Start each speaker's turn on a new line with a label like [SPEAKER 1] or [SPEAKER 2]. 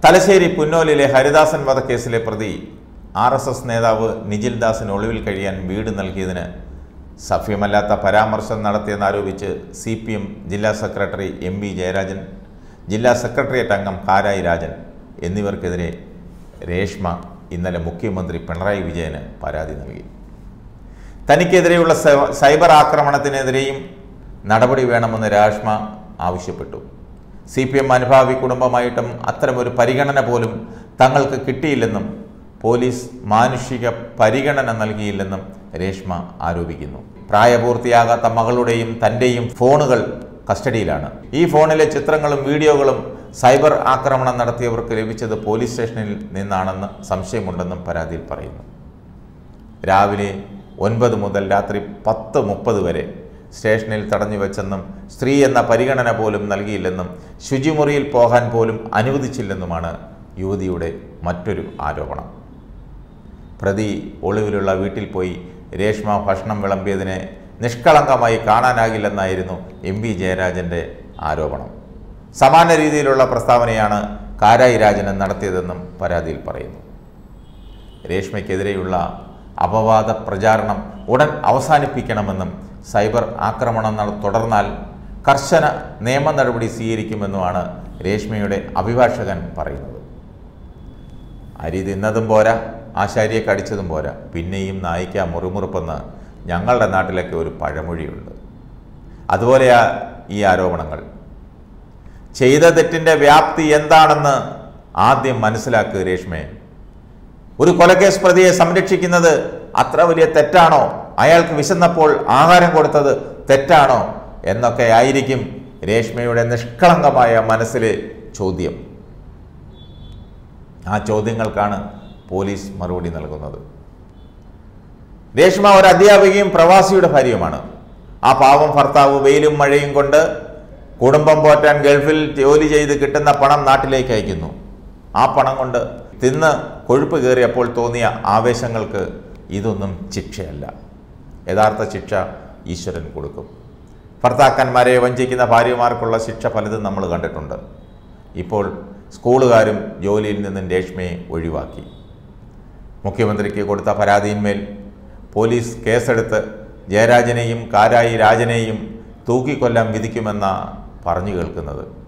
[SPEAKER 1] തലശ്ശേരി പുന്നോലിലെ ഹരിദാസൻ വധക്കേസിലെ പ്രതി R S S നേതാവ് നിജിൽ ദാസിന് ഒളിവിൽ കഴിയാൻ വീട് നൽകിയതിന് സഭ്യമല്ലാത്ത പരാമർശം നടത്തിയെന്നാരോപിച്ച് സി പി എം ജില്ലാ സെക്രട്ടറി എം വി ജയരാജൻ ജില്ലാ സെക്രട്ടേറിയറ്റ് അംഗം കാരായി രാജൻ എന്നിവർക്കെതിരെ രേഷ്മ ഇന്നലെ മുഖ്യമന്ത്രി പിണറായി വിജയന് പരാതി നൽകി തനിക്കെതിരെയുള്ള സൈ- സൈബർ ആക്രമണത്തിനെതിരെയും നടപടി വേണമെന്ന് രാഷ്മ ആവശ്യപ്പെട്ടു സി പി എം അനുഭാവി കുടുംബമായിട്ടും അത്തരമൊരു പരിഗണന പോലും തങ്ങൾക്ക് കിട്ടിയില്ലെന്നും പോലീസ് മാനുഷിക പരിഗണന നൽകിയില്ലെന്നും രേഷ്മ ആരോപിക്കുന്നു പ്രായപൂർത്തിയാകാത്ത മകളുടെയും തൻ്റെയും ഫോണുകൾ കസ്റ്റഡിയിലാണ് ഈ ഫോണിലെ ചിത്രങ്ങളും വീഡിയോകളും സൈബർ ആക്രമണം നടത്തിയവർക്ക് ലഭിച്ചത് പോലീസ് സ്റ്റേഷനിൽ നിന്നാണെന്ന് സംശയമുണ്ടെന്നും പരാതിയിൽ പറയുന്നു രാവിലെ ഒൻപത് മുതൽ രാത്രി പത്ത് മുപ്പത് വരെ സ്റ്റേഷനിൽ തടഞ്ഞു വെച്ചെന്നും സ്ത്രീ എന്ന പരിഗണന പോലും നൽകിയില്ലെന്നും ശുചിമുറിയിൽ പോകാൻ പോലും അനുവദിച്ചില്ലെന്നുമാണ് യുവതിയുടെ മറ്റൊരു ആരോപണം പ്രതി ഒളിവിലുള്ള വീട്ടിൽ പോയി രേഷ്മ ഭക്ഷണം വിളമ്പിയതിനെ നിഷ്കളങ്കമായി കാണാനാകില്ലെന്നായിരുന്നു എം വി ജയരാജൻ്റെ ആരോപണം സമാന രീതിയിലുള്ള പ്രസ്താവനയാണ് കാരായി രാജന് നടത്തിയതെന്നും പരാതിയിൽ പറയുന്നു രേഷ്മയ്ക്കെതിരെയുള്ള അപവാദ പ്രചാരണം ഉടൻ അവസാനിപ്പിക്കണമെന്നും സൈബർ ആക്രമണം നട- തുടർന്നാൽ കർശന നിയമ നടപടി സ്വീകരിക്കുമെന്നുമാണ് രേഷ്മയുടെ അഭിഭാഷകൻ പറയുന്നത് അരി തിന്നതും പോരാ ആശാരിയെ കടിച്ചതും പോരാ പിന്നെയും നായിക്ക മുറിമുറുപ്പെന്ന് ഞങ്ങളുടെ നാട്ടിലൊക്കെ ഒരു പഴമൊഴിയുണ്ട് അതുപോലെയാ ഈ ആരോപണങ്ങൾ ചെയ്ത തെറ്റിൻ്റെ വ്യാപ്തി എന്താണെന്ന് ആദ്യം മനസ്സിലാക്കുക രേഷ്മയെ ഒരു കൊലക്കേസ് പ്രതിയെ സംരക്ഷിക്കുന്നത് അത്ര വലിയ തെറ്റാണോ അയാൾക്ക് വിശന്നപ്പോൾ ആഹാരം കൊടുത്തത് തെറ്റാണോ എന്നൊക്കെ ആയിരിക്കും രേഷ്മയുടെ നിഷ്കളങ്കമായ മനസ്സിലെ ചോദ്യം ആ ചോദ്യങ്ങൾക്കാണ് പോലീസ് മറുപടി നൽകുന്നത് രേഷ്മ ഒരു അധ്യാപികയും പ്രവാസിയുടെ ഭാര്യയുമാണ് ആ പാവം ഭർത്താവ് വെയിലും മഴയും കൊണ്ട് കുടുംബം പോറ്റാൻ ഗൾഫിൽ ജോലി ചെയ്ത് കിട്ടുന്ന പണം നാട്ടിലേക്ക് അയക്കുന്നു ആ പണം കൊണ്ട് തിന്ന് കൊഴുപ്പ് കയറിയപ്പോൾ തോന്നിയ ആവേശങ്ങൾക്ക് ഇതൊന്നും ശിക്ഷയല്ല യഥാർത്ഥ ശിക്ഷ ഈശ്വരൻ കൊടുക്കും ഭർത്താക്കന്മാരെ വഞ്ചിക്കുന്ന ഭാര്യമാർക്കുള്ള ശിക്ഷ പലതും നമ്മൾ കണ്ടിട്ടുണ്ട് ഇപ്പോൾ സ്കൂളുകാരും ജോലിയിൽ നിന്നും രേഷ്മയെ ഒഴിവാക്കി മുഖ്യമന്ത്രിക്ക് കൊടുത്ത പരാതിയിന്മേൽ പോലീസ് കേസെടുത്ത് ജയരാജനെയും കാരായി രാജനെയും തൂക്കിക്കൊല്ലാൻ വിധിക്കുമെന്ന പറഞ്ഞു കേൾക്കുന്നത്